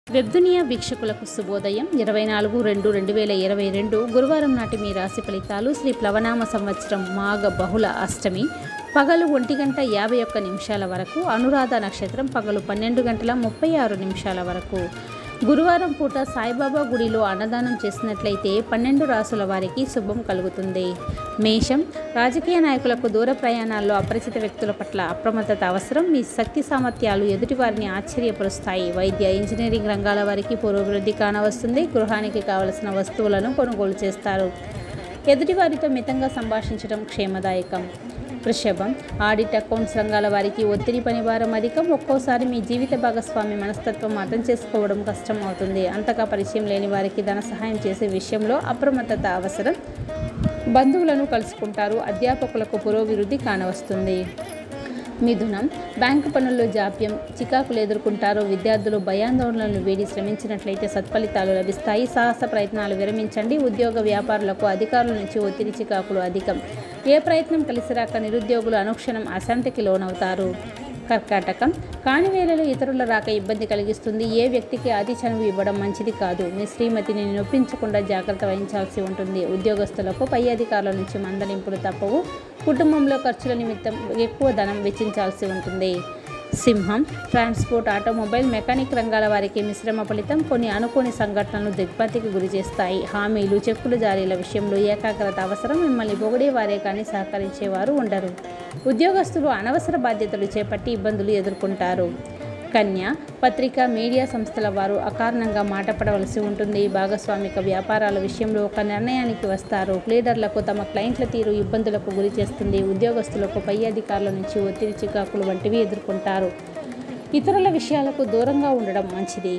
వెబ్దునియా వీక్షకులకు శుభోదయం ఇరవై నాలుగు రెండు రెండు వేల ఇరవై రెండు గురువారం నాటి మీ రాశి ఫలితాలు శ్రీ ప్లవనామ సంవత్సరం మాఘ బహుళ అష్టమి పగలు ఒంటి గంట యాభై ఒక్క నిమిషాల వరకు అనురాధ నక్షత్రం పగలు పన్నెండు గంటల ముప్పై ఆరు నిమిషాల వరకు గురువారం పూట సాయిబాబా గుడిలో అన్నదానం చేసినట్లయితే పన్నెండు రాసుల వారికి శుభం కలుగుతుంది మేషం రాజకీయ నాయకులకు దూర ప్రయాణాల్లో అపరిచిత వ్యక్తుల పట్ల అప్రమత్తత అవసరం మీ శక్తి సామర్థ్యాలు ఎదుటివారిని ఆశ్చర్యపరుస్తాయి వైద్య ఇంజనీరింగ్ రంగాల వారికి పురోభివృద్ధి కానవస్తుంది గృహానికి కావలసిన వస్తువులను కొనుగోలు చేస్తారు ఎదుటివారితో మితంగా సంభాషించడం క్షేమదాయకం వృషభం ఆడిట్ అకౌంట్స్ రంగాల వారికి ఒత్తిడి పనిభారం అధికం ఒక్కోసారి మీ జీవిత భాగస్వామి మనస్తత్వం అర్థం చేసుకోవడం కష్టం అవుతుంది అంతగా పరిచయం లేని వారికి ధన సహాయం చేసే విషయంలో అప్రమత్తత అవసరం బంధువులను కలుసుకుంటారు అధ్యాపకులకు పురోభివృద్ధి కానవస్తుంది మిథునం బ్యాంకు పనుల్లో జాప్యం చికాకులు ఎదుర్కొంటారు విద్యార్థులు భయాందోళనలు వీడి శ్రమించినట్లయితే సత్ఫలితాలు లభిస్తాయి సాహస ప్రయత్నాలు విరమించండి ఉద్యోగ వ్యాపారులకు అధికారుల నుంచి ఒత్తిడి చికాకులు అధికం ఏ ప్రయత్నం కలిసిరాక నిరుద్యోగులు అనుక్షణం అశాంతికి లోనవుతారు కర్కాటకం కాని వేళలో ఇతరుల రాక ఇబ్బంది కలిగిస్తుంది ఏ వ్యక్తికి అతి చనువు ఇవ్వడం మంచిది కాదు మీ శ్రీమతిని నొప్పించకుండా జాగ్రత్త వహించాల్సి ఉంటుంది ఉద్యోగస్తులకు పై అధికారుల నుంచి మందలింపులు తప్పవు కుటుంబంలో ఖర్చుల నిమిత్తం ఎక్కువ ధనం వెచ్చించాల్సి ఉంటుంది సింహం ట్రాన్స్పోర్ట్ ఆటోమొబైల్ మెకానిక్ రంగాల వారికి మిశ్రమ ఫలితం కొన్ని అనుకోని సంఘటనలు దిగ్భ్రాంతికి గురి చేస్తాయి హామీలు చెక్కులు జారీల విషయంలో ఏకాగ్రత అవసరం మిమ్మల్ని పొగిడేవారే కానీ సహకరించేవారు ఉండరు ఉద్యోగస్తులు అనవసర బాధ్యతలు చేపట్టి ఇబ్బందులు ఎదుర్కొంటారు కన్య పత్రిక మీడియా సంస్థల వారు అకారణంగా మాటపడవలసి ఉంటుంది భాగస్వామిక వ్యాపారాల విషయంలో ఒక నిర్ణయానికి వస్తారు లీడర్లకు తమ క్లయింట్ల తీరు ఇబ్బందులకు గురి చేస్తుంది ఉద్యోగస్తులకు పై అధికారుల నుంచి ఒత్తిడి చికాకులు వంటివి ఎదుర్కొంటారు ఇతరుల విషయాలకు దూరంగా ఉండడం మంచిది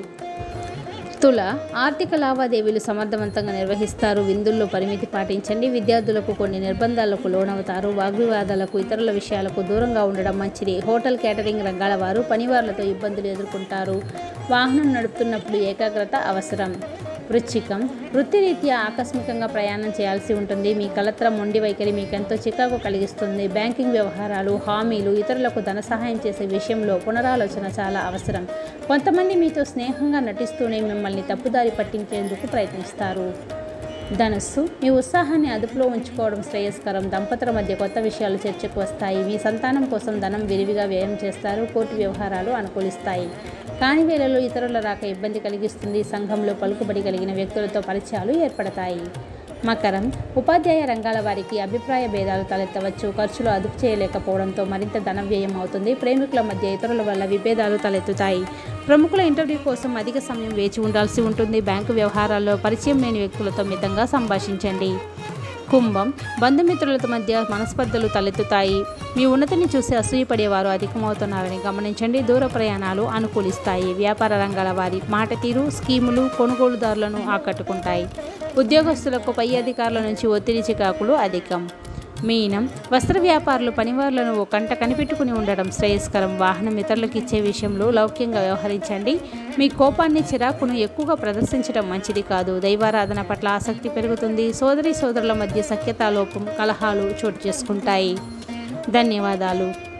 తుల ఆర్థిక లావాదేవీలు సమర్థవంతంగా నిర్వహిస్తారు విందుల్లో పరిమితి పాటించండి విద్యార్థులకు కొన్ని నిర్బంధాలకు లోనవుతారు వాగ్వివాదాలకు ఇతరుల విషయాలకు దూరంగా ఉండడం మంచిది హోటల్ కేటరింగ్ రంగాల వారు పనివారులతో ఇబ్బందులు ఎదుర్కొంటారు వాహనం నడుపుతున్నప్పుడు ఏకాగ్రత అవసరం వృచ్చికం వృత్తిరీత్యా ఆకస్మికంగా ప్రయాణం చేయాల్సి ఉంటుంది మీ కలత్ర మొండి వైఖరి మీకెంతో చికాకు కలిగిస్తుంది బ్యాంకింగ్ వ్యవహారాలు హామీలు ఇతరులకు ధన సహాయం చేసే విషయంలో పునరాలోచన చాలా అవసరం కొంతమంది మీతో స్నేహంగా నటిస్తూనే మిమ్మల్ని తప్పుదారి పట్టించేందుకు ప్రయత్నిస్తారు ధనస్సు మీ ఉత్సాహాన్ని అదుపులో ఉంచుకోవడం శ్రేయస్కరం దంపతుల మధ్య కొత్త విషయాలు చర్చకు వస్తాయి మీ సంతానం కోసం ధనం విరివిగా వ్యయం చేస్తారు కోర్టు వ్యవహారాలు అనుకూలిస్తాయి కాని వేళలో ఇతరుల రాక ఇబ్బంది కలిగిస్తుంది సంఘంలో పలుకుబడి కలిగిన వ్యక్తులతో పరిచయాలు ఏర్పడతాయి మకరం ఉపాధ్యాయ రంగాల వారికి అభిప్రాయ భేదాలు తలెత్తవచ్చు ఖర్చులు అదుపు చేయలేకపోవడంతో మరింత ధన వ్యయం అవుతుంది ప్రేమికుల మధ్య ఇతరుల వల్ల విభేదాలు తలెత్తుతాయి ప్రముఖుల ఇంటర్వ్యూ కోసం అధిక సమయం వేచి ఉండాల్సి ఉంటుంది బ్యాంకు వ్యవహారాల్లో పరిచయం లేని వ్యక్తులతో మితంగా సంభాషించండి కుంభం బంధుమిత్రులతో మధ్య మనస్పర్ధలు తలెత్తుతాయి మీ ఉన్నతిని చూసి అసూయపడేవారు అధికమవుతున్నారని గమనించండి దూర ప్రయాణాలు అనుకూలిస్తాయి వ్యాపార రంగాల వారి మాట తీరు స్కీములు కొనుగోలుదారులను ఆకట్టుకుంటాయి ఉద్యోగస్తులకు పై అధికారుల నుంచి ఒత్తిడి చికాకులు అధికం మీనం వస్త్ర వ్యాపారులు పనివారులను ఓ కంట కనిపెట్టుకుని ఉండడం శ్రేయస్కరం వాహనం ఇతరులకు ఇచ్చే విషయంలో లౌక్యంగా వ్యవహరించండి మీ కోపాన్ని చిరాకును ఎక్కువగా ప్రదర్శించడం మంచిది కాదు దైవారాధన పట్ల ఆసక్తి పెరుగుతుంది సోదరి సోదరుల మధ్య సఖ్యతా లోపం కలహాలు చోటు చేసుకుంటాయి ధన్యవాదాలు